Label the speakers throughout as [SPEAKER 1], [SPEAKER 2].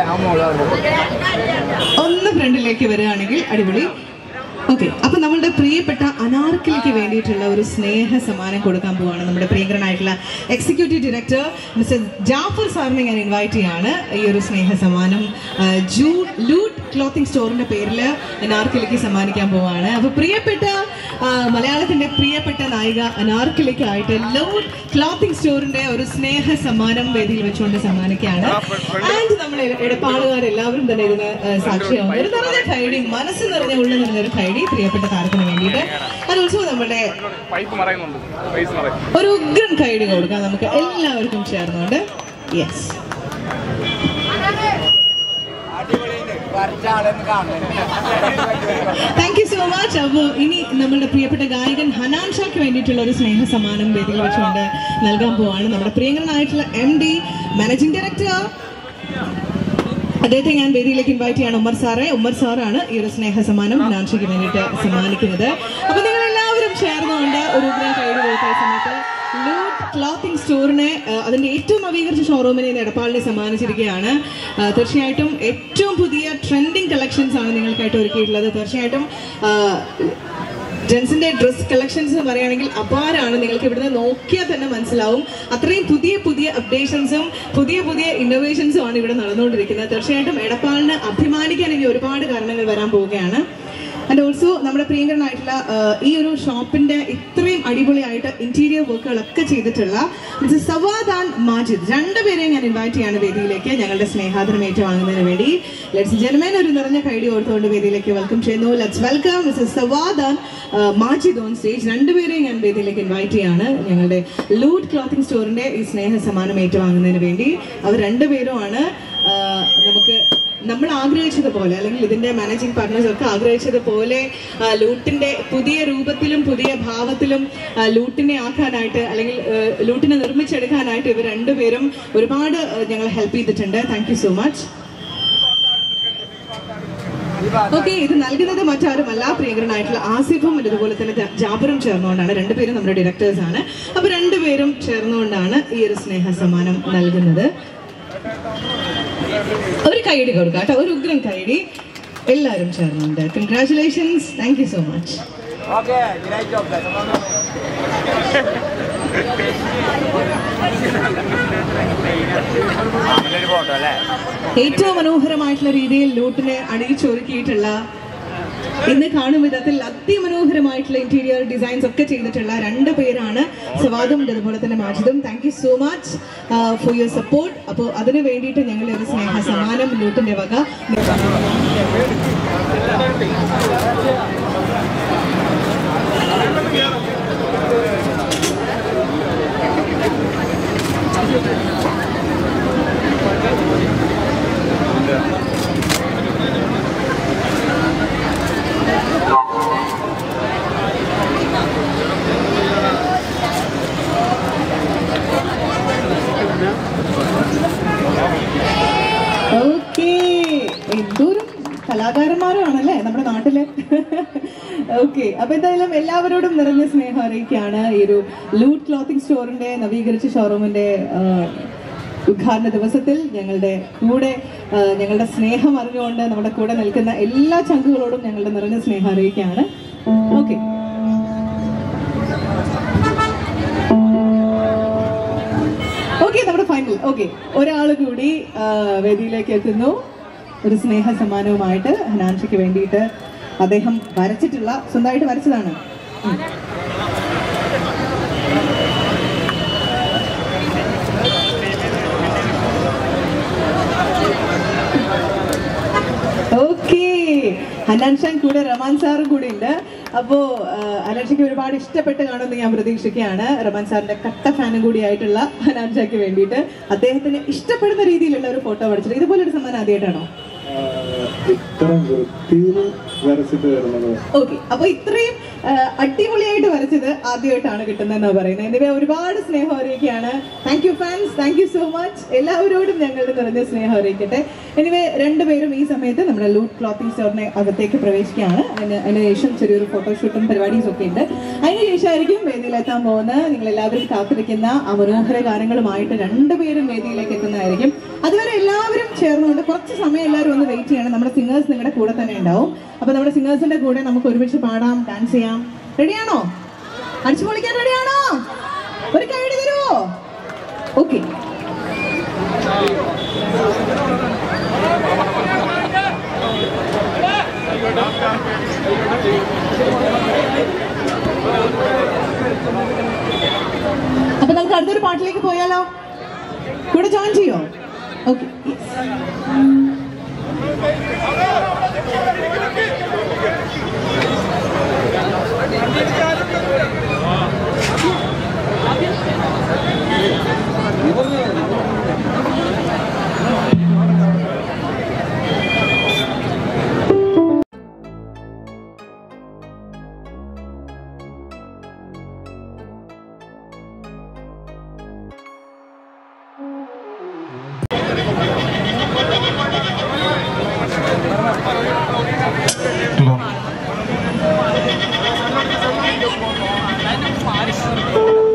[SPEAKER 1] ഒന്ന് ഫ്രണ്ടിലേക്ക് വരികയാണെങ്കിൽ അടിപൊളി ഓക്കെ അപ്പൊ നമ്മളുടെ പ്രിയപ്പെട്ട അനാർക്കലിക്ക് വേണ്ടിയിട്ടുള്ള ഒരു സ്നേഹ സമ്മാനം കൊടുക്കാൻ പോവാണ് നമ്മുടെ പ്രിയങ്കരനായിട്ടുള്ള എക്സിക്യൂട്ടീവ് ഡയറക്ടർ മിസ്റ്റർ ജാഫർ സാറിനെ ഞാൻ ഇൻവൈറ്റ് ചെയ്യാണ് ഈ ഒരു സ്നേഹ സമ്മാനം ആ, ജൂ ലൂട്ട് ക്ലോത്തിങ് സ്റ്റോറിന്റെ പേരിൽ അനാർക്കലിക്ക് സമ്മാനിക്കാൻ പോവാണ് അപ്പൊ പ്രിയപ്പെട്ട ആ, മലയാളത്തിന്റെ പ്രിയപ്പെട്ട നായിക അനാർക്കലിക്കായിട്ട് ലൂട്ട് ക്ലോത്തിങ് സ്റ്റോറിന്റെ ഒരു സ്നേഹ സമ്മാനം വേദിയിൽ വെച്ചുകൊണ്ട് സമ്മാനിക്കുകയാണ് ആൻഡ് നമ്മൾ ഇടപാടുകാർ എല്ലാവരും തന്നെ ഇതിന് ആ, സാക്ഷിയാവും ഒരു നിറഞ്ഞ കൈഡി മനസ്സ് നിറഞ്ഞ ഉള്ളിൽ നിറഞ്ഞ ഒരു കൈഡി പ്രിയപ്പെട്ട താരത്തിന് വേണ്ടിയിട്ട് അത് ഉത്സവം നമ്മുടെ
[SPEAKER 2] പൈപ്പ് മറയുന്നുണ്ട് പൈസ മറയും
[SPEAKER 1] ഒരു ഉഗ്രൻ കൈഡി കൊടുക്കാം നമുക്ക് എല്ലാവർക്കും ചേർന്നുകൊണ്ട് yes thank you so much അപ്പോൾ ഇനി നമ്മളുടെ പ്രിയപ്പെട്ട ഗായകൻ ഹനാൻ ഷാക്ക് വേണ്ടിയിട്ടുള്ള ഒരു സ്നേഹ സമ്മാനം വേദിയിൽ വെച്ചുകൊണ്ട് നൽകാൻ പോവാണ് നമ്മുടെ പ്രിയങ്കരനായിട്ടുള്ള എം ഡി മാനേജിംഗ് ഡയറക്ടർ അദ്ദേഹത്തെ ഞാൻ വേദിയിലേക്ക് ഇൻവൈറ്റ് ചെയ്യാണ് ഉമ്മർ സാറെ ഉമ്മർ സാറാണ് ഈ ഒരു സ്നേഹ സമ്മാനം ഹനാൻഷയ്ക്ക് വേണ്ടിയിട്ട് സമ്മാനിക്കുന്നത് അപ്പോൾ നിങ്ങൾ എല്ലാവരും ചേർന്നുകൊണ്ട് ഒരു ഉഗ്രം കൈഡ് കൊടുത്ത ഈ സമയത്ത് ലൂട്ട് ക്ലോത്തിങ് സ്റ്റോറിനെ ആ, അതിന്റെ ഏറ്റവും നവീകരിച്ച ഷോറൂമിനെ ഇന്ന് എടപ്പാളിനെ സമ്മാനിച്ചിരിക്കുകയാണ് ആ, തീർച്ചയായിട്ടും ഏറ്റവും പുതിയ ട്രെൻഡിങ് കളക്ഷൻസ് ആണ് നിങ്ങൾക്കായിട്ട് ഒരുക്കിയിട്ടുള്ളത് തീർച്ചയായിട്ടും ആ, ജെൻസിന്റെ ഡ്രസ് കളക്ഷൻസ് എന്ന് പറയുകയാണെങ്കിൽ അപാരാണ് നിങ്ങൾക്ക് ഇവിടുന്ന് നോക്കിയാൽ തന്നെ മനസ്സിലാവും അത്രയും പുതിയ പുതിയ അപ്ഡേഷൻസും പുതിയ പുതിയ ഇന്നോവേഷൻസും ആണ് ഇവിടെ നടന്നുകൊണ്ടിരിക്കുന്നത് തീർച്ചയായിട്ടും എടപ്പാളിന് അഭിമാനിക്കാൻ ഇനി ഒരുപാട് കാരണങ്ങൾ വരാൻ പോവുകയാണ് ആൻഡ് ഓൾസോ നമ്മുടെ പ്രിയങ്കരനായിട്ടുള്ള ആ, ഈ ഒരു ഷോപ്പിന്റെ ഇത്രയും അടിപൊളിയായിട്ട് ഇന്റീരിയർ വർക്കുകളൊക്കെ ചെയ്തിട്ടുള്ള മിസ്റ്റർ സവാദാൻ മാജിദ് രണ്ടുപേരെയും ഞാൻ ഇൻവൈറ്റ് ചെയ്യാണ് വേദിയിലേക്ക് ഞങ്ങളുടെ സ്നേഹാദരം ഏറ്റുവാങ്ങുന്നതിന് വേണ്ടി ലെറ്റ്സ് ജനമേൻ ഒരു നിറഞ്ഞ കൈഡി ഓർത്തുകൊണ്ട് വേദിയിലേക്ക് വെൽക്കം ചെയ്യുന്നു let's welcome mister Savadan Majid on stage രണ്ടുപേരെയും ഞാൻ വേദിയിലേക്ക് ഇൻവൈറ്റ് ചെയ്യാണ് ഞങ്ങളുടെ ലൂട്ട് ക്ലോത്തിങ് സ്റ്റോറിന്റെ ഈ സ്നേഹ സമ്മാനം ഏറ്റുവാങ്ങുന്നതിന് വേണ്ടി അവർ രണ്ടുപേരുമാണ് ആ, നമുക്ക് നമ്മൾ ആഗ്രഹിച്ചതുപോലെ അല്ലെങ്കിൽ ഇതിന്റെ മാനേജിംഗ് പാർട്ട്നേഴ്സ് ഒക്കെ ആഗ്രഹിച്ചതുപോലെ ആ, ലൂട്ടിന്റെ പുതിയ രൂപത്തിലും പുതിയ ഭാവത്തിലും ആ, ലൂട്ടിനെ ആക്കാനായിട്ട് അല്ലെങ്കിൽ ആ, ലൂട്ടിനെ നിർമ്മിച്ചെടുക്കാനായിട്ട് ഇവർ രണ്ടുപേരും ഒരുപാട് ആ, ഞങ്ങളെ ഹെൽപ്പ് ചെയ്തിട്ടുണ്ട് thank you so much okay ഇത് നൽകുന്നത് മറ്റാരുമല്ല പ്രിയങ്കരനായിട്ടുള്ള ആസിഫും ഇതുപോലെ തന്നെ ജാ- ജാബറും ചേർന്നുകൊണ്ടാണ് രണ്ടുപേരും നമ്മുടെ ഡയറക്ടേഴ്സ് ആണ് അപ്പൊ രണ്ടുപേരും ചേർന്നുകൊണ്ടാണ് ഈ ഒരു സ്നേഹ സമ്മാനം നൽകുന്നത് ഒരു കൈയടി കൊടുക്കാം കേട്ടോ ഒരു ഉഗ്രം കൈയടി എല്ലാവരും ചേർന്നുണ്ട് congratulations thank you so much
[SPEAKER 3] Okay, great job, guys. നല്ലൊരു ഫോട്ടോ അല്ലേ
[SPEAKER 1] ഏറ്റവും മനോഹരമായിട്ടുള്ള രീതിയിൽ ലൂട്ടിനെ അണിയിച്ചൊരുക്കിയിട്ടുള്ള ഇന്ന് കാണും വിധത്തിൽ അതിമനോഹരമായിട്ടുള്ള ഇന്റീരിയർ ഡിസൈൻസ് ഒക്കെ ചെയ്തിട്ടുള്ള രണ്ട് പേരാണ് സവാദും അതുപോലെ തന്നെ മാജിദും thank you so much for your support അപ്പോൾ അതിന് വേണ്ടിയിട്ട് ഞങ്ങളുടെ ഒരു സ്നേഹ സമ്മാനം ലൂട്ടിന്റെ വക ഓക്കേ എന്തോരം കലാകാരന്മാരാണല്ലേ നമ്മുടെ നാട്ടിലെ ഓക്കെ അപ്പൊ എന്തായാലും എല്ലാവരോടും നിറഞ്ഞ സ്നേഹം അറിയിക്കുകയാണ് ഈ ഒരു ലൂട്ട് ക്ലോത്തിങ് സ്റ്റോറിന്റെ നവീകരിച്ച ഷോറൂമിന്റെ ആ, ഉദ്ഘാടന ദിവസത്തിൽ ഞങ്ങളുടെ കൂടെ ആ, ഞങ്ങളുടെ സ്നേഹം അറിഞ്ഞുകൊണ്ട് നമ്മുടെ കൂടെ നിൽക്കുന്ന എല്ലാ ചങ്കുകളോടും ഞങ്ങളുടെ നിറഞ്ഞ സ്നേഹം അറിയിക്കുകയാണ് ഓക്കെ ഓക്കെ നമ്മുടെ ഫൈനൽ ഓക്കെ ഒരാൾ കൂടി ആ, വേദിയിലേക്ക് എത്തുന്നു ഒരു സ്നേഹ സമ്മാനവുമായിട്ട് ഹനാൻഷയ്ക്ക് വേണ്ടിയിട്ട് അദ്ദേഹം വരച്ചിട്ടുള്ള സ്വന്തമായിട്ട് വരച്ചതാണ് ഉം. ഓക്കേ ഹനാൻ ഷാൻ കൂടെ റമാൻ സാറും കൂടെ ഉണ്ട് അപ്പോ അലർജിക്ക് ഒരുപാട് ഇഷ്ടപ്പെട്ട് കാണുമെന്ന് ഞാൻ പ്രതീക്ഷിക്കുകയാണ് റമാൻ സാറിന്റെ കട്ട ഫാനും കൂടി ആയിട്ടുള്ള ഹനാൻ ഷാക്ക് വേണ്ടിയിട്ട് അദ്ദേഹത്തിന് ഇഷ്ടപ്പെടുന്ന രീതിയിലുള്ള ഒരു ഫോട്ടോ പഠിച്ചിട്ട് ഇതുപോലെ ഒരു സമ്മാനം ആദ്യമായിട്ടാണോ
[SPEAKER 4] ഇത്ര വൃത്തിയിൽ വരച്ചിട്ട് വരുന്നത്
[SPEAKER 1] ഓക്കെ അപ്പൊ ഇത്രയും ആ, അടിപൊളിയായിട്ട് വരച്ചത് ആദ്യമായിട്ടാണ് കിട്ടുന്നതെന്നാ പറയുന്നത് എന്നിവ ഒരുപാട് സ്നേഹം അറിയിക്കുകയാണ് thank you fans thank you so much എല്ലാവരോടും ഞങ്ങളുടെ നിറഞ്ഞ സ്നേഹം അറിയിക്കട്ടെ എനിവേ രണ്ടുപേരും ഈ സമയത്ത് നമ്മുടെ ലൂട്ട് ക്ലോത്തിങ് സ്റ്റോറിനെ അകത്തേക്ക് പ്രവേശിക്കുകയാണ് അതിന് അതിന് ശേഷം ചെറിയൊരു ഫോട്ടോഷൂട്ടും പരിപാടീസും ഒക്കെ ഉണ്ട് അതിന് ശേഷമായിരിക്കും വേദിയിലെത്താൻ പോകുന്നത് നിങ്ങൾ എല്ലാവരും കാത്തിരിക്കുന്ന ആ മനോഹര ഗാനങ്ങളുമായിട്ട് രണ്ടുപേരും വേദിയിലേക്ക് എത്തുന്നതായിരിക്കും അതുവരെ എല്ലാവരും ചേർന്നുകൊണ്ട് കുറച്ച് സമയം എല്ലാവരും ഒന്ന് വെയിറ്റ് ചെയ്യണം നമ്മുടെ സിംഗേഴ്സ് നിങ്ങളുടെ കൂടെ തന്നെ ഉണ്ടാവും അപ്പൊ നമ്മുടെ സിംഗേഴ്സിന്റെ കൂടെ നമുക്ക് ഒരുമിച്ച് പാടാം ഡാൻസ് ചെയ്യാം റെഡിയാണോ അടിച്ചു പൊളിക്കാൻ റെഡിയാണോ ഒരു കൈഡ് തരുമോ ഓക്കെ അപ്പൊ നമുക്ക് അടുത്തൊരു പാട്ടിലേക്ക് പോയാലോ കൂടെ ജോയിൻ ചെയ്യോ ഓക്കെ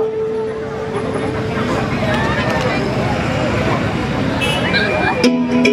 [SPEAKER 4] ും